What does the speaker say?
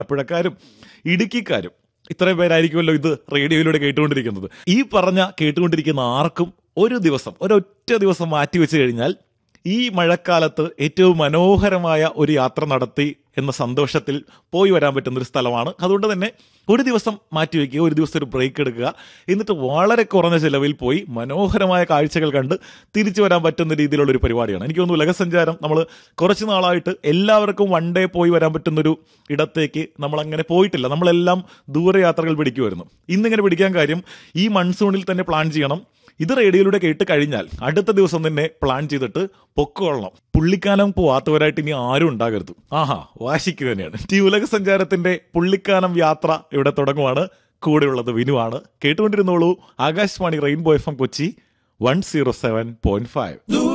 ആലപ്പുഴക്കാരും ഇടുക്കിക്കാരും ഇത്രയും പേരായിരിക്കുമല്ലോ ഇത് റേഡിയോയിലൂടെ കേട്ടുകൊണ്ടിരിക്കുന്നത് ഈ പറഞ്ഞ കേട്ടുകൊണ്ടിരിക്കുന്ന ആർക്കും ഒരു ദിവസം ഒരൊറ്റ ദിവസം മാറ്റി വെച്ച് കഴിഞ്ഞാൽ ഈ മഴക്കാലത്ത് ഏറ്റവും മനോഹരമായ ഒരു യാത്ര നടത്തി എന്ന സന്തോഷത്തിൽ പോയി വരാൻ പറ്റുന്ന ഒരു സ്ഥലമാണ് അതുകൊണ്ട് തന്നെ ഒരു ദിവസം മാറ്റി വയ്ക്കുക ഒരു ദിവസം ഒരു ബ്രേക്ക് എടുക്കുക എന്നിട്ട് വളരെ കുറഞ്ഞ ചിലവിൽ പോയി മനോഹരമായ കാഴ്ചകൾ കണ്ട് തിരിച്ചു വരാൻ പറ്റുന്ന രീതിയിലുള്ള ഒരു പരിപാടിയാണ് എനിക്ക് തോന്നുന്നു ഉലകസഞ്ചാരം നമ്മൾ കുറച്ച് നാളായിട്ട് എല്ലാവർക്കും വൺ ഡേ പോയി വരാൻ പറ്റുന്നൊരു ഇടത്തേക്ക് നമ്മൾ അങ്ങനെ പോയിട്ടില്ല നമ്മളെല്ലാം ദൂരയാത്രകൾ പിടിക്കുമായിരുന്നു ഇന്നിങ്ങനെ പിടിക്കാൻ കാര്യം ഈ മൺസൂണിൽ തന്നെ പ്ലാൻ ചെയ്യണം ഇത് റേഡിയോയിലൂടെ കേട്ട് കഴിഞ്ഞാൽ അടുത്ത ദിവസം തന്നെ പ്ലാൻ ചെയ്തിട്ട് പൊക്കോളണം പുള്ളിക്കാനം പോവാത്തവരായിട്ട് ഇനി ആരും ഉണ്ടാകരുത് ആഹാ വാശിക്ക് തന്നെയാണ് ഈ ഉലക സഞ്ചാരത്തിന്റെ പുള്ളിക്കാനം യാത്ര ഇവിടെ തുടങ്ങുവാണ് കൂടെയുള്ളത് വിനുവാണ് കേട്ടുകൊണ്ടിരുന്നോളൂ Akashvani rainbow F M Kochi one zero seven point five